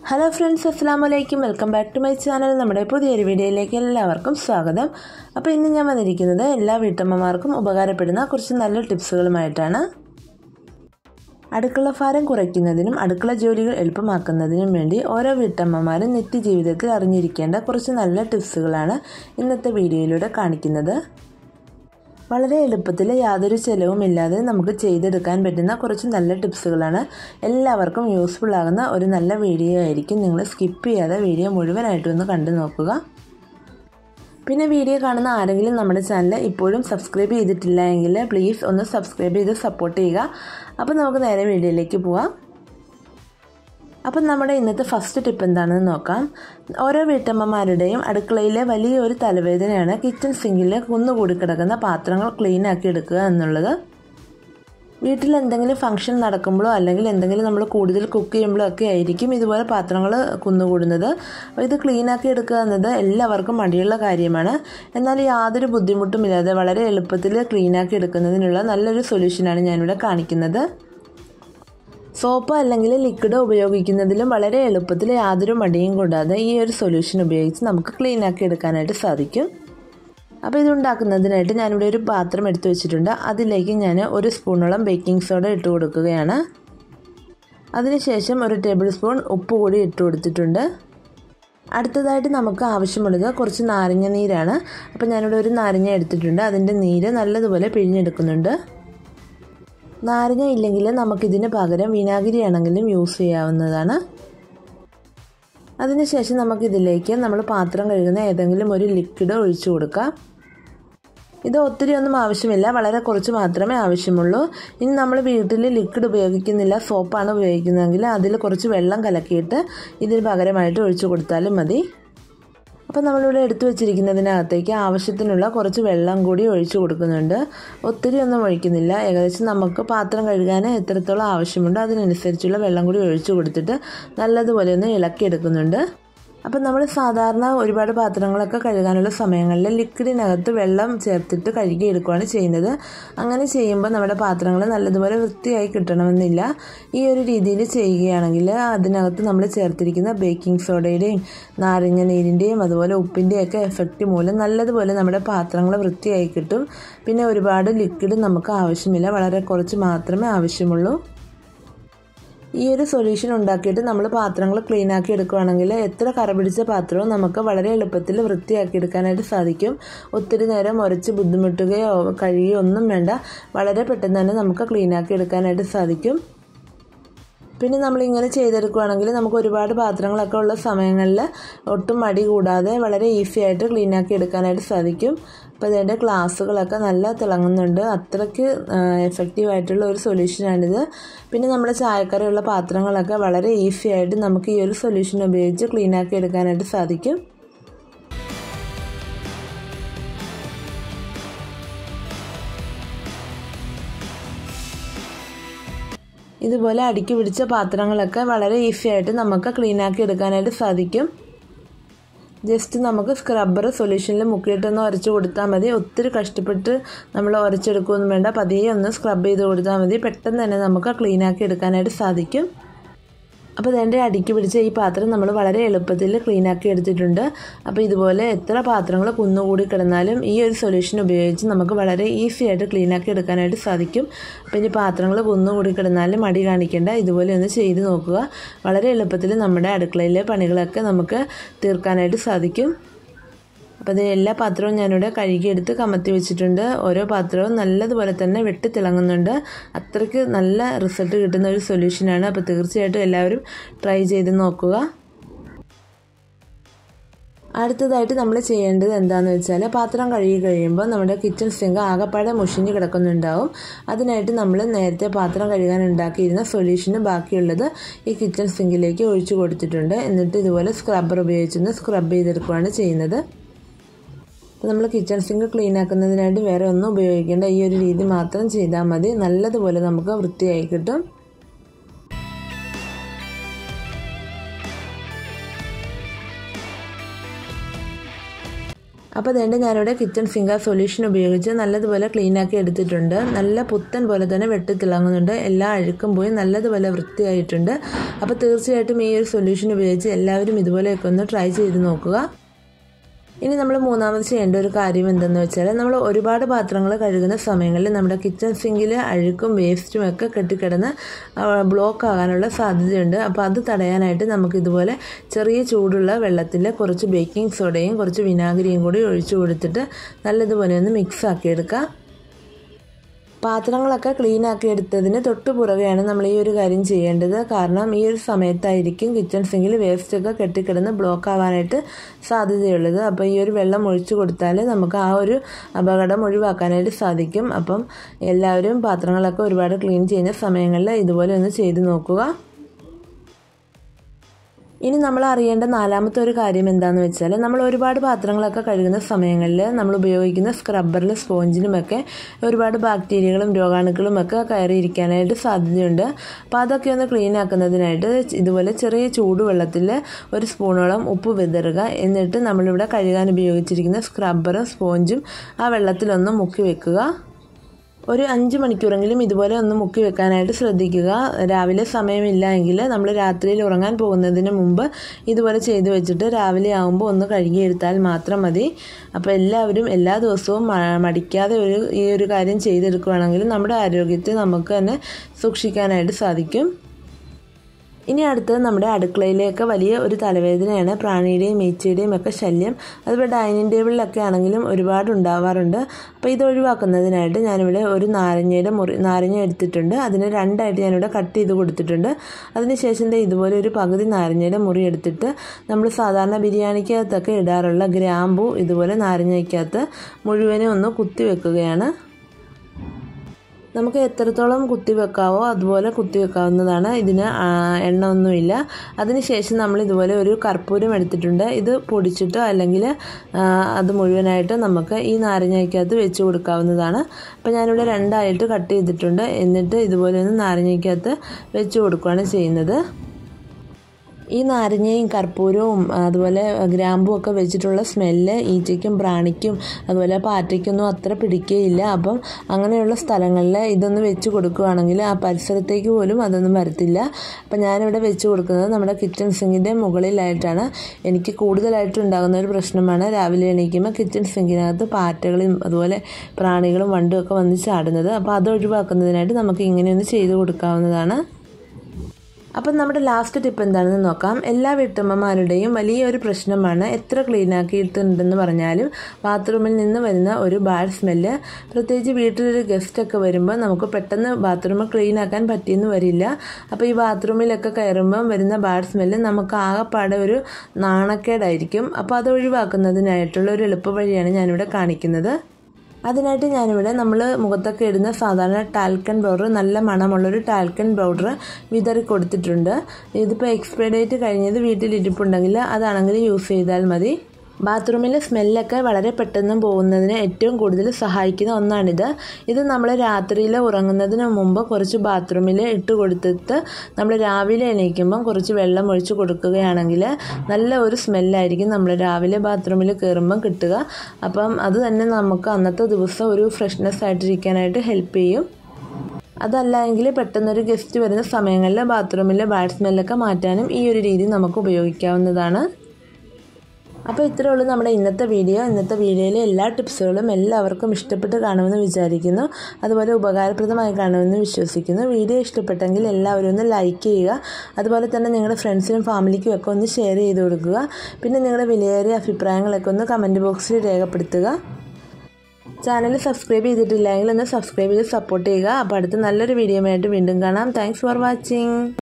hello friends അസ്സാം വലൈക്കും welcome back to my channel നമ്മുടെ പുതിയൊരു വീഡിയോയിലേക്ക് എല്ലാവർക്കും സ്വാഗതം അപ്പോൾ ഇന്ന് ഞാൻ വന്നിരിക്കുന്നത് എല്ലാ വീട്ടമ്മമാർക്കും ഉപകാരപ്പെടുന്ന കുറച്ച് നല്ല ടിപ്സുകളുമായിട്ടാണ് അടുക്കള ഭാരം കുറയ്ക്കുന്നതിനും അടുക്കള ജോലികൾ എളുപ്പമാക്കുന്നതിനും വേണ്ടി ഓരോ വീട്ടമ്മമാരും നിത്യജീവിതത്തിൽ അറിഞ്ഞിരിക്കേണ്ട കുറച്ച് നല്ല ടിപ്സുകളാണ് ഇന്നത്തെ വീഡിയോയിലൂടെ കാണിക്കുന്നത് വളരെ എളുപ്പത്തിൽ യാതൊരു ചിലവുമില്ലാതെ നമുക്ക് ചെയ്തെടുക്കാൻ പറ്റുന്ന കുറച്ച് നല്ല ടിപ്സുകളാണ് എല്ലാവർക്കും യൂസ്ഫുൾ ആകുന്ന ഒരു നല്ല വീഡിയോ ആയിരിക്കും നിങ്ങൾ സ്കിപ്പ് ചെയ്യാതെ വീഡിയോ മുഴുവനായിട്ടും ഒന്ന് കണ്ടു നോക്കുക പിന്നെ വീഡിയോ കാണുന്ന ആരെങ്കിലും നമ്മുടെ ചാനൽ ഇപ്പോഴും സബ്സ്ക്രൈബ് ചെയ്തിട്ടില്ല എങ്കിൽ പ്ലീസ് ഒന്ന് സബ്സ്ക്രൈബ് ചെയ്ത് സപ്പോർട്ട് ചെയ്യുക അപ്പോൾ നമുക്ക് നേരെ വീഡിയോയിലേക്ക് പോവാം അപ്പം നമ്മുടെ ഇന്നത്തെ ഫസ്റ്റ് ടിപ്പ് എന്താണെന്ന് നോക്കാം ഓരോ വീട്ടമ്മമാരുടെയും അടുക്കളയിലെ വലിയൊരു തലവേദനയാണ് കിച്ചൺ സിങ്കിൽ കുന്നുകൂടി കിടക്കുന്ന പാത്രങ്ങൾ ക്ലീൻ ആക്കി എടുക്കുക എന്നുള്ളത് വീട്ടിൽ എന്തെങ്കിലും ഫംഗ്ഷൻ നടക്കുമ്പോഴോ അല്ലെങ്കിൽ എന്തെങ്കിലും നമ്മൾ കൂടുതൽ കുക്ക് ചെയ്യുമ്പോഴോ ഒക്കെ ആയിരിക്കും ഇതുപോലെ പാത്രങ്ങൾ കുന്നുകൂടുന്നത് അപ്പോൾ ഇത് ക്ലീൻ ആക്കി എടുക്കുക എന്നത് എല്ലാവർക്കും മടിയുള്ള കാര്യമാണ് എന്നാൽ യാതൊരു ബുദ്ധിമുട്ടുമില്ലാതെ വളരെ എളുപ്പത്തിൽ ക്ലീൻ ആക്കി എടുക്കുന്നതിനുള്ള നല്ലൊരു സൊല്യൂഷനാണ് ഞാനിവിടെ കാണിക്കുന്നത് സോപ്പ് അല്ലെങ്കിൽ ലിക്വിഡ് ഉപയോഗിക്കുന്നതിലും വളരെ എളുപ്പത്തിൽ യാതൊരു മടിയും കൂടാതെ ഈ ഒരു സൊല്യൂഷൻ ഉപയോഗിച്ച് നമുക്ക് ക്ലീൻ ആക്കി എടുക്കാനായിട്ട് സാധിക്കും അപ്പോൾ ഇതുണ്ടാക്കുന്നതിനായിട്ട് ഞാനിവിടെ ഒരു പാത്രം എടുത്തു വെച്ചിട്ടുണ്ട് അതിലേക്ക് ഞാൻ ഒരു സ്പൂണോളം ബേക്കിംഗ് സോഡ ഇട്ട് കൊടുക്കുകയാണ് അതിനുശേഷം ഒരു ടേബിൾ സ്പൂൺ ഉപ്പ് കൂടി ഇട്ട് കൊടുത്തിട്ടുണ്ട് അടുത്തതായിട്ട് നമുക്ക് ആവശ്യമുള്ളത് കുറച്ച് നാരങ്ങ നീരാണ് അപ്പോൾ ഞാനിവിടെ ഒരു നാരങ്ങ എടുത്തിട്ടുണ്ട് അതിൻ്റെ നീര് നല്ലതുപോലെ പിഴിഞ്ഞെടുക്കുന്നുണ്ട് നാരങ്ങ ഇല്ലെങ്കിൽ നമുക്കിതിന് പകരം വിനാഗിരി ആണെങ്കിലും യൂസ് ചെയ്യാവുന്നതാണ് അതിനുശേഷം നമുക്കിതിലേക്ക് നമ്മൾ പാത്രം കഴുകുന്ന ഏതെങ്കിലും ഒരു ലിക്വിഡ് ഒഴിച്ചു കൊടുക്കാം ഇത് ഒത്തിരി ഒന്നും ആവശ്യമില്ല വളരെ കുറച്ച് മാത്രമേ ആവശ്യമുള്ളൂ ഇനി നമ്മൾ വീട്ടിൽ ലിക്വിഡ് ഉപയോഗിക്കുന്നില്ല സോപ്പാണ് ഉപയോഗിക്കുന്നതെങ്കിൽ അതിൽ കുറച്ച് വെള്ളം കലക്കിയിട്ട് ഇതിന് പകരമായിട്ട് ഒഴിച്ചു കൊടുത്താലും മതി അപ്പോൾ നമ്മളിവിടെ എടുത്തു വെച്ചിരിക്കുന്നതിനകത്തേക്ക് ആവശ്യത്തിനുള്ള കുറച്ച് വെള്ളം കൂടി ഒഴിച്ചു കൊടുക്കുന്നുണ്ട് ഒത്തിരി ഒന്നും ഒഴിക്കുന്നില്ല ഏകദേശം നമുക്ക് പാത്രം കഴുകാൻ എത്രത്തോളം ആവശ്യമുണ്ടോ അതിനനുസരിച്ചുള്ള വെള്ളം കൂടി ഒഴിച്ചു കൊടുത്തിട്ട് നല്ലതുപോലെ ഒന്ന് ഇളക്കിയെടുക്കുന്നുണ്ട് അപ്പം നമ്മൾ സാധാരണ ഒരുപാട് പാത്രങ്ങളൊക്കെ കഴുകാനുള്ള സമയങ്ങളിൽ ലിക്വിഡിനകത്ത് വെള്ളം ചേർത്തിട്ട് കഴുകിയെടുക്കുകയാണ് ചെയ്യുന്നത് അങ്ങനെ ചെയ്യുമ്പോൾ നമ്മുടെ പാത്രങ്ങൾ നല്ലതുപോലെ വൃത്തിയായി കിട്ടണമെന്നില്ല ഈ ഒരു രീതിയിൽ ചെയ്യുകയാണെങ്കിൽ അതിനകത്ത് നമ്മൾ ചേർത്തിരിക്കുന്ന ബേക്കിംഗ് സോഡയുടെയും നാരങ്ങ നീരിൻ്റെയും അതുപോലെ ഉപ്പിൻ്റെയൊക്കെ എഫക്റ്റ് മൂലം നല്ലതുപോലെ നമ്മുടെ പാത്രങ്ങൾ വൃത്തിയായി കിട്ടും പിന്നെ ഒരുപാട് ലിക്വിഡ് നമുക്ക് ആവശ്യമില്ല വളരെ കുറച്ച് മാത്രമേ ആവശ്യമുള്ളൂ ഈ ഒരു സൊല്യൂഷൻ ഉണ്ടാക്കിയിട്ട് നമ്മൾ പാത്രങ്ങൾ ക്ലീൻ ആക്കി എടുക്കുകയാണെങ്കിൽ എത്ര കറ പിടിച്ച പാത്രവും നമുക്ക് വളരെ എളുപ്പത്തിൽ വൃത്തിയാക്കി എടുക്കാനായിട്ട് സാധിക്കും ഒത്തിരി നേരം ഉരച്ച് ബുദ്ധിമുട്ടുകയോ കഴിയുകയോ ഒന്നും വേണ്ട വളരെ പെട്ടെന്ന് തന്നെ നമുക്ക് ക്ലീൻ ആക്കി എടുക്കാനായിട്ട് സാധിക്കും പിന്നെ നമ്മളിങ്ങനെ ചെയ്തെടുക്കുകയാണെങ്കിൽ നമുക്ക് ഒരുപാട് പാത്രങ്ങളൊക്കെ ഉള്ള സമയങ്ങളിൽ ഒട്ടും മടി കൂടാതെ വളരെ ഈസി ആയിട്ട് ക്ലീൻ ആക്കി എടുക്കാനായിട്ട് സാധിക്കും അപ്പോൾ ഇതിൻ്റെ ഗ്ലാസ്സുകളൊക്കെ നല്ല തിളങ്ങുന്നുണ്ട് അത്രയ്ക്ക് എഫക്റ്റീവ് ആയിട്ടുള്ള ഒരു സൊല്യൂഷനാണിത് പിന്നെ നമ്മുടെ ചായക്കറിയുള്ള പാത്രങ്ങളൊക്കെ വളരെ ഈസി ആയിട്ട് നമുക്ക് ഈ ഒരു സൊല്യൂഷൻ ഉപയോഗിച്ച് ക്ലീൻ ആക്കി എടുക്കാനായിട്ട് സാധിക്കും ഇതുപോലെ അടുക്കി പിടിച്ച പാത്രങ്ങളൊക്കെ വളരെ ഈസി ആയിട്ട് നമുക്ക് ക്ലീൻ ആക്കി എടുക്കാനായിട്ട് സാധിക്കും ജസ്റ്റ് നമുക്ക് സ്ക്രബ്ബർ സൊല്യൂഷനിൽ മുക്കിയിട്ടൊന്ന് ഉരച്ച് കൊടുത്താൽ മതി ഒത്തിരി കഷ്ടപ്പെട്ട് നമ്മൾ ഉരച്ചെടുക്കുകയൊന്നും വേണ്ട പതിയെ ഒന്ന് സ്ക്രബ് ചെയ്ത് കൊടുത്താൽ മതി പെട്ടെന്ന് തന്നെ നമുക്ക് ക്ലീൻ ആക്കി എടുക്കാനായിട്ട് സാധിക്കും അപ്പോൾ ഇതിൻ്റെ അടുക്കി പിടിച്ച ഈ പാത്രം നമ്മൾ വളരെ എളുപ്പത്തിൽ ക്ലീൻ ആക്കി എടുത്തിട്ടുണ്ട് അപ്പോൾ ഇതുപോലെ എത്ര പാത്രങ്ങൾ കുന്നുകൂടി കിടന്നാലും ഈ ഒരു സൊല്യൂഷൻ ഉപയോഗിച്ച് നമുക്ക് വളരെ ഈസി ആയിട്ട് ക്ലീൻ ആക്കി എടുക്കാനായിട്ട് സാധിക്കും അപ്പോൾ ഇനി പാത്രങ്ങൾ കുന്നുകൂടി കിടന്നാലും മടി കാണിക്കേണ്ട ഇതുപോലെ ഒന്ന് ചെയ്ത് നോക്കുക വളരെ എളുപ്പത്തിൽ നമ്മുടെ അടുക്കളയിലെ പണികളൊക്കെ നമുക്ക് തീർക്കാനായിട്ട് സാധിക്കും അപ്പോൾ ഇത് എല്ലാ പാത്രവും ഞാനിവിടെ കഴുകിയെടുത്ത് കമത്തി വെച്ചിട്ടുണ്ട് ഓരോ പാത്രവും നല്ലതുപോലെ തന്നെ വെട്ടി തിളങ്ങുന്നുണ്ട് അത്രയ്ക്ക് നല്ല റിസൾട്ട് കിട്ടുന്ന ഒരു സൊല്യൂഷനാണ് അപ്പോൾ തീർച്ചയായിട്ടും എല്ലാവരും ട്രൈ ചെയ്ത് നോക്കുക അടുത്തതായിട്ട് നമ്മൾ ചെയ്യേണ്ടത് എന്താണെന്ന് വെച്ചാൽ പാത്രം കഴുകി കഴിയുമ്പോൾ നമ്മുടെ കിച്ചൺ സിങ്ക് ആകപ്പാടെ മുഷിഞ്ഞ് കിടക്കുന്നുണ്ടാവും അതിനായിട്ട് നമ്മൾ നേരത്തെ പാത്രം കഴുകാൻ ഉണ്ടാക്കിയിരുന്ന സൊല്യൂഷന് ബാക്കിയുള്ളത് ഈ കിച്ചൺ സിങ്കിലേക്ക് ഒഴിച്ചു കൊടുത്തിട്ടുണ്ട് എന്നിട്ട് ഇതുപോലെ സ്ക്രബ്ബർ ഉപയോഗിച്ചൊന്ന് സ്ക്രബ് ചെയ്തെടുക്കുകയാണ് ചെയ്യുന്നത് അപ്പോൾ നമ്മൾ കിച്ചൺ സിങ്ക് ക്ലീൻ ആക്കുന്നതിനായിട്ട് വേറെ ഒന്നും ഉപയോഗിക്കേണ്ട ഈ ഒരു രീതി മാത്രം ചെയ്താൽ മതി നല്ലതുപോലെ നമുക്ക് വൃത്തിയായി കിട്ടും അപ്പോൾ അതുകൊണ്ട് ഞാനിവിടെ കിച്ചൺ സിങ്കർ സൊല്യൂഷൻ ഉപയോഗിച്ച് നല്ലതുപോലെ ക്ലീൻ ആക്കി എടുത്തിട്ടുണ്ട് നല്ല പുത്തൻ പോലെ തന്നെ വെട്ടിത്തിളങ്ങുന്നുണ്ട് എല്ലാ അഴുക്കും പോയി നല്ലതുപോലെ വൃത്തിയായിട്ടുണ്ട് അപ്പോൾ തീർച്ചയായിട്ടും ഈ ഒരു സൊല്യൂഷൻ ഉപയോഗിച്ച് എല്ലാവരും ഇതുപോലെയൊക്കെ ഒന്ന് ട്രൈ ചെയ്ത് നോക്കുക ഇനി നമ്മൾ മൂന്നാമത് ചെയ്യേണ്ട ഒരു കാര്യം എന്തെന്ന് വെച്ചാൽ നമ്മൾ ഒരുപാട് പാത്രങ്ങൾ കഴുകുന്ന സമയങ്ങളിൽ നമ്മുടെ കിച്ചൺ സിങ്കിൽ അഴുക്കും വേസ്റ്റും ഒക്കെ കെട്ടിക്കിടന്ന് ബ്ലോക്ക് ആകാനുള്ള സാധ്യതയുണ്ട് അപ്പോൾ അത് തടയാനായിട്ട് നമുക്ക് ഇതുപോലെ ചെറിയ ചൂടുള്ള വെള്ളത്തിൽ കുറച്ച് ബേക്കിംഗ് സോഡയും കുറച്ച് വിനാഗിരിയും കൂടി ഒഴിച്ചു കൊടുത്തിട്ട് നല്ലതുപോലെ ഒന്ന് മിക്സ് ആക്കി എടുക്കാം പാത്രങ്ങളൊക്കെ ക്ലീൻ ആക്കി എടുത്തതിന് തൊട്ട് പുറകെയാണ് നമ്മൾ ഈ ഒരു കാര്യം ചെയ്യേണ്ടത് കാരണം ഈ ഒരു സമയത്തായിരിക്കും കിച്ചൺ സിങ്കിൽ വേസ്റ്റൊക്കെ കെട്ടിക്കിടന്ന് ബ്ലോക്ക് ആവാനായിട്ട് സാധ്യതയുള്ളത് അപ്പോൾ ഈ ഒരു വെള്ളം ഒഴിച്ചു കൊടുത്താൽ നമുക്ക് ആ ഒരു അപകടം ഒഴിവാക്കാനായിട്ട് സാധിക്കും അപ്പം എല്ലാവരും പാത്രങ്ങളൊക്കെ ഒരുപാട് ക്ലീൻ ചെയ്യുന്ന സമയങ്ങളിൽ ഇതുപോലെ ഒന്ന് ചെയ്തു നോക്കുക ഇനി നമ്മൾ അറിയേണ്ട നാലാമത്തെ ഒരു കാര്യം എന്താണെന്ന് വെച്ചാൽ നമ്മൾ ഒരുപാട് പാത്രങ്ങളൊക്കെ കഴുകുന്ന സമയങ്ങളിൽ നമ്മൾ ഉപയോഗിക്കുന്ന സ്ക്രബ്ബറിലും സ്പോഞ്ചിലുമൊക്കെ ഒരുപാട് ബാക്ടീരിയകളും രോഗാണുക്കളും ഒക്കെ കയറിയിരിക്കാനായിട്ട് സാധ്യതയുണ്ട് അപ്പോൾ അതൊക്കെ ഒന്ന് ക്ലീൻ ആക്കുന്നതിനായിട്ട് ഇതുപോലെ ചെറിയ ചൂടുവെള്ളത്തിൽ ഒരു സ്പൂണോളം ഉപ്പ് വിതറുക എന്നിട്ട് നമ്മളിവിടെ കഴുകാൻ ഉപയോഗിച്ചിരിക്കുന്ന സ്ക്രബ്ബറും സ്പോഞ്ചും ആ വെള്ളത്തിലൊന്ന് മുക്കി വെക്കുക ഒരു അഞ്ച് മണിക്കൂറെങ്കിലും ഇതുപോലെ ഒന്ന് മുക്കി വെക്കാനായിട്ട് ശ്രദ്ധിക്കുക രാവിലെ സമയമില്ല എങ്കിൽ നമ്മൾ രാത്രിയിൽ ഉറങ്ങാൻ പോകുന്നതിന് മുമ്പ് ഇതുപോലെ ചെയ്തു വെച്ചിട്ട് രാവിലെ ആകുമ്പോൾ ഒന്ന് കഴുകിയെടുത്താൽ മാത്രം മതി അപ്പോൾ എല്ലാവരും എല്ലാ ദിവസവും മടിക്കാതെ ഒരു ഈ ഒരു കാര്യം ചെയ്തെടുക്കുകയാണെങ്കിൽ നമ്മുടെ ആരോഗ്യത്തെ നമുക്ക് തന്നെ സൂക്ഷിക്കാനായിട്ട് സാധിക്കും ഇനി അടുത്തത് നമ്മുടെ അടുക്കളയിലേക്ക് വലിയ ഒരു തലവേദനയാണ് പ്രാണിയുടെയും ഈച്ചയുടെയും ഒക്കെ ശല്യം അതുപോലെ ഡൈനിങ് ടേബിളിലൊക്കെ ആണെങ്കിലും ഒരുപാട് ഉണ്ടാവാറുണ്ട് അപ്പോൾ ഇത് ഒഴിവാക്കുന്നതിനായിട്ട് ഞാനിവിടെ ഒരു നാരങ്ങയുടെ മുറി നാരങ്ങ എടുത്തിട്ടുണ്ട് അതിന് രണ്ടായിട്ട് ഞാനിവിടെ കട്ട് ചെയ്ത് കൊടുത്തിട്ടുണ്ട് അതിനുശേഷം ഇതുപോലെ ഒരു പകുതി നാരങ്ങയുടെ മുറി എടുത്തിട്ട് നമ്മൾ സാധാരണ ബിരിയാണിക്കകത്തൊക്കെ ഇടാറുള്ള ഗ്രാമ്പു ഇതുപോലെ നാരങ്ങയ്ക്കകത്ത് മുഴുവനും ഒന്ന് കുത്തി വെക്കുകയാണ് നമുക്ക് എത്രത്തോളം കുത്തി വെക്കാവോ അതുപോലെ കുത്തി വെക്കാവുന്നതാണ് ഇതിന് എണ്ണ ഒന്നുമില്ല അതിനുശേഷം നമ്മൾ ഇതുപോലെ ഒരു കർപ്പൂരം എടുത്തിട്ടുണ്ട് ഇത് പൊടിച്ചിട്ടോ അല്ലെങ്കിൽ അത് മുഴുവനായിട്ട് നമുക്ക് ഈ നാരങ്ങയ്ക്കകത്ത് വെച്ച് കൊടുക്കാവുന്നതാണ് അപ്പോൾ ഞാനിവിടെ രണ്ടായിട്ട് കട്ട് ചെയ്തിട്ടുണ്ട് എന്നിട്ട് ഇതുപോലെ ഒന്ന് നാരങ്ങയ്ക്കകത്ത് വെച്ച് കൊടുക്കുകയാണ് ചെയ്യുന്നത് ഈ നാരങ്ങയും കർപ്പൂരവും അതുപോലെ ഗ്രാമ്പും ഒക്കെ വെച്ചിട്ടുള്ള സ്മെല്ല് ഈച്ചയ്ക്കും പ്രാണിക്കും അതുപോലെ പാറ്റയ്ക്കൊന്നും അത്ര പിടിക്കുകയില്ല അപ്പം അങ്ങനെയുള്ള സ്ഥലങ്ങളിൽ ഇതൊന്ന് വെച്ച് കൊടുക്കുകയാണെങ്കിൽ ആ പരിസരത്തേക്ക് പോലും അതൊന്നും വരത്തില്ല അപ്പം ഞാനിവിടെ വെച്ച് കൊടുക്കുന്നത് നമ്മുടെ കിച്ചൺ സിങ്കിൻ്റെ മുകളിലായിട്ടാണ് എനിക്ക് കൂടുതലായിട്ട് ഉണ്ടാകുന്ന ഒരു പ്രശ്നമാണ് രാവിലെ എണീക്കുമ്പോൾ കിച്ചൺ സിങ്കിനകത്ത് പാറ്റകളും അതുപോലെ പ്രാണികളും വണ്ടും ഒക്കെ വന്ന് ചാടുന്നത് അപ്പോൾ അത് ഒഴിവാക്കുന്നതിനായിട്ട് നമുക്ക് ഇങ്ങനെയൊന്ന് ചെയ്ത് കൊടുക്കാവുന്നതാണ് അപ്പം നമ്മുടെ ലാസ്റ്റ് ടിപ്പ് എന്താണെന്ന് നോക്കാം എല്ലാ വീട്ടമ്മമാരുടെയും വലിയൊരു പ്രശ്നമാണ് എത്ര ക്ലീൻ ആക്കിയിട്ടുണ്ടെന്ന് പറഞ്ഞാലും ബാത്റൂമിൽ നിന്ന് വരുന്ന ഒരു ബാഡ് സ്മെല്ല് പ്രത്യേകിച്ച് വീട്ടിലൊരു ഗസ്റ്റൊക്കെ വരുമ്പോൾ നമുക്ക് പെട്ടെന്ന് ബാത്റൂം ക്ലീൻ ആക്കാൻ പറ്റിയെന്ന് വരില്ല അപ്പോൾ ഈ ബാത്റൂമിലൊക്കെ കയറുമ്പം വരുന്ന ബാഡ് സ്മെല്ല് നമുക്ക് ആകെപ്പാടെ ഒരു നാണക്കേടായിരിക്കും അപ്പോൾ അത് ഒഴിവാക്കുന്നതിനായിട്ടുള്ള ഒരു എളുപ്പ വഴിയാണ് ഞാനിവിടെ കാണിക്കുന്നത് അതിനായിട്ട് ഞാനിവിടെ നമ്മൾ മുഖത്തൊക്കെ ഇടുന്ന സാധാരണ ടാൽക്കൻ പൗഡർ നല്ല മണമുള്ളൊരു ടാൽക്കൻ പൗഡർ വിതറി കൊടുത്തിട്ടുണ്ട് ഇതിപ്പോൾ എക്സ്പയർ ഡേറ്റ് കഴിഞ്ഞത് വീട്ടിൽ ഇരിപ്പുണ്ടെങ്കിൽ അതാണെങ്കിൽ യൂസ് ചെയ്താൽ മതി ബാത്റൂമിലെ സ്മെല്ലൊക്കെ വളരെ പെട്ടെന്ന് പോകുന്നതിന് ഏറ്റവും കൂടുതൽ സഹായിക്കുന്ന ഒന്നാണിത് ഇത് നമ്മൾ രാത്രിയിൽ ഉറങ്ങുന്നതിന് മുമ്പ് കുറച്ച് ബാത്റൂമിൽ ഇട്ട് കൊടുത്തിട്ട് നമ്മൾ രാവിലെ എണീക്കുമ്പം കുറച്ച് വെള്ളം ഒഴിച്ച് കൊടുക്കുകയാണെങ്കിൽ നല്ല ഒരു സ്മെല്ലായിരിക്കും നമ്മൾ രാവിലെ ബാത്റൂമിൽ കയറുമ്പം കിട്ടുക അപ്പം അത് തന്നെ നമുക്ക് അന്നത്തെ ദിവസം ഒരു ഫ്രഷ്നെസ് ആയിട്ടിരിക്കാനായിട്ട് ഹെൽപ്പ് ചെയ്യും അതല്ല എങ്കിൽ പെട്ടെന്നൊരു ഗസ്റ്റ് വരുന്ന സമയങ്ങളിൽ ബാത്റൂമിലെ ബാഡ് സ്മെല്ലൊക്കെ മാറ്റാനും ഈ ഒരു രീതി നമുക്ക് ഉപയോഗിക്കാവുന്നതാണ് അപ്പോൾ ഇത്രയേ ഉള്ളൂ നമ്മുടെ ഇന്നത്തെ വീഡിയോ ഇന്നത്തെ വീഡിയോയിലെ എല്ലാ ടിപ്സുകളും എല്ലാവർക്കും ഇഷ്ടപ്പെട്ട് കാണുമെന്ന് വിചാരിക്കുന്നു അതുപോലെ ഉപകാരപ്രദമായി കാണുമെന്ന് വിശ്വസിക്കുന്നു വീഡിയോ ഇഷ്ടപ്പെട്ടെങ്കിൽ എല്ലാവരും ഒന്ന് ലൈക്ക് ചെയ്യുക അതുപോലെ തന്നെ നിങ്ങളുടെ ഫ്രണ്ട്സിനും ഫാമിലിക്കും ഒക്കെ ഒന്ന് ഷെയർ ചെയ്ത് കൊടുക്കുക പിന്നെ നിങ്ങളുടെ വിലയേറിയ അഭിപ്രായങ്ങളൊക്കെ ഒന്ന് കമൻറ്റ് ബോക്സിൽ രേഖപ്പെടുത്തുക ചാനൽ സബ്സ്ക്രൈബ് ചെയ്തിട്ടില്ലെങ്കിൽ ഒന്ന് സബ്സ്ക്രൈബ് ചെയ്ത് സപ്പോർട്ട് ചെയ്യുക അപ്പോൾ അടുത്ത നല്ലൊരു വീഡിയോ ആയിട്ട് വീണ്ടും കാണാം താങ്ക്സ് ഫോർ വാച്ചിങ്